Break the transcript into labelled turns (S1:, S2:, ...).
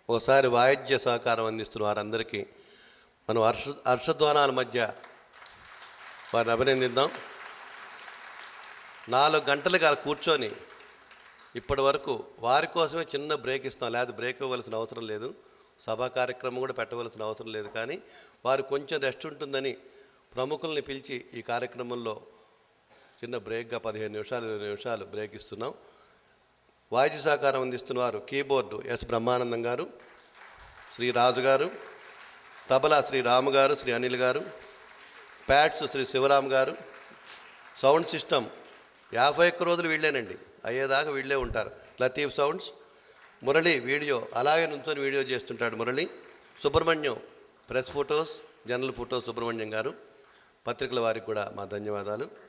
S1: ఓసారి వాయిద్య సహకారం అందిస్తున్న వారందరికీ మనం హర్ష హర్షధ్వానాల మధ్య వారిని అభినందిద్దాం నాలుగు గంటలుగా అలా కూర్చొని ఇప్పటి వరకు వారి కోసమే చిన్న బ్రేక్ ఇస్తాం లేదా బ్రేక్ ఇవ్వవలసిన అవసరం లేదు సభా కార్యక్రమం కూడా పెట్టవలసిన అవసరం లేదు కానీ వారు కొంచెం రెస్ట్ ఉంటుందని ప్రముఖుల్ని పిలిచి ఈ కార్యక్రమంలో చిన్న బ్రేక్గా పదిహేను నిమిషాలు ఇరవై నిమిషాలు బ్రేక్ ఇస్తున్నాం వాయిద్య సహకారం అందిస్తున్న వారు కీబోర్డు ఎస్ బ్రహ్మానందం గారు శ్రీ రాజు గారు తబలా శ్రీ రాము గారు శ్రీ అనిల్ గారు ప్యాడ్స్ శ్రీ శివరామ్ గారు సౌండ్ సిస్టమ్ యాభై ఒక్క రోజులు వీళ్ళేనండి అయ్యేదాకా వీళ్ళే ఉంటారు లతీఫ్ సౌండ్స్ మురళి వీడియో అలాగే నుంచొని వీడియో చేస్తుంటాడు Murali Subrahmanyam press photos general photos Subrahmanyam garu పత్రికల వారికి కూడా మా ధన్యవాదాలు